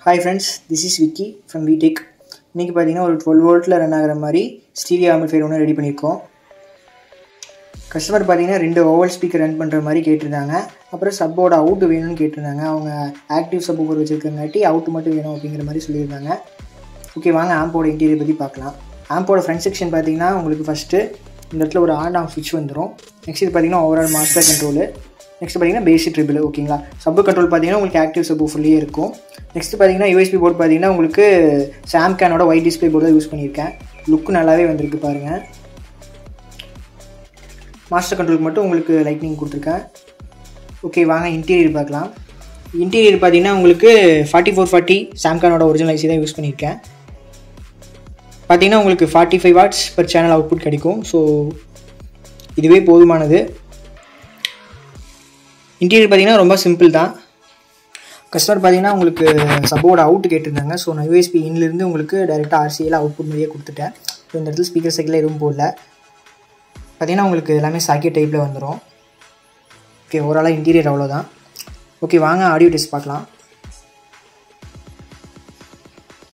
hi friends this is Vicky from விடெக் இன்றைக்கி பார்த்தீங்கன்னா ஒரு டுவெல் வோல்ட்டில் ரன் ஆகிற மாதிரி ஸ்டீரியோ ஆம்பிஃபையர் ஒன்று ரெடி பண்ணியிருக்கோம் கஸ்டமர் பார்த்தீங்கன்னா ரெண்டு ஓவல் ஸ்பீக்கர் ரன் பண்ணுற மாதிரி கேட்டிருந்தாங்க அப்புறம் சப்போட அவுட் வேணும்னு கேட்டிருந்தாங்க அவங்க ஆக்டிவ் சப் ஊர் வச்சுருக்கங்காட்டி அவுட் மட்டும் வேணும் அப்படிங்கிற மாதிரி சொல்லியிருந்தாங்க ஓகே வாங்க ஆம்போட இன்டீரியர் பற்றி பார்க்கலாம் ஆம்போட ஃப்ரண்ட் செக்ஷன் பார்த்தீங்கன்னா உங்களுக்கு ஃபஸ்ட்டு இந்த இடத்துல ஒரு ஆன் ஆஃப் சுவிட்ச் வந்துடும் நெக்ஸ்ட் இது பார்த்தீங்கன்னா ஓவரால் மாஸ்டர் கண்ட்ரோலு நெக்ஸ்ட் பார்த்தீங்கன்னா பேசிக் ட்ரிபிள் ஓகேங்களா சப்பு கண்ட்ரோல் பார்த்தீங்கன்னா உங்களுக்கு ஆக்டிவ் சப்பு ஃபுல்லியே இருக்கும் நெக்ஸ்ட் பார்த்தீங்கன்னா யூஎஸ்பி போர்டு பார்த்தீங்கன்னா உங்களுக்கு சாம்கேனோட ஒயிட் டிஸ்பிளே போர்டு தான் யூஸ் பண்ணியிருக்கேன் லுக் நல்லாவே வந்திருக்கு பாருங்கள் மாஸ்டர் கண்ட்ரோலுக்கு மட்டும் உங்களுக்கு லைட்னிங் கொடுத்துருக்கேன் ஓகே வாங்க இன்டீரியர் பார்க்கலாம் இன்டீரியர் பார்த்தீங்கன்னா உங்களுக்கு ஃபார்ட்டி ஃபோர் ஃபார்ட்டி சாம்கானோட ஒரிஜினல் ஐசி தான் யூஸ் பண்ணியிருக்கேன் பார்த்தீங்கன்னா உங்களுக்கு forty five watts per channel output கிடைக்கும் ஸோ இதுவே போதுமானது இன்டீரியர் பார்த்தீங்கன்னா ரொம்ப சிம்பிள் தான் கஸ்டமர் பார்த்தீங்கன்னா உங்களுக்கு சப்போர்ட் அவுட் கேட்டிருந்தாங்க ஸோ நான் யூஎஸ்பி இன்லேருந்து உங்களுக்கு டேரெக்டாக ஆர்சியில் அவுட்புட் மாதிரியே கொடுத்துட்டேன் ஸோ இந்த இடத்துல ஸ்பீக்கர் சைக்கிள் எதுவும் போடல பார்த்தீங்கன்னா உங்களுக்கு எல்லாமே சாக்கெட் டைப்பில் வந்துடும் ஓகே ஓவராலாக இன்டீரியர் அவ்வளோதான் ஓகே வாங்க ஆடியோ டெஸ்ட் பார்க்கலாம்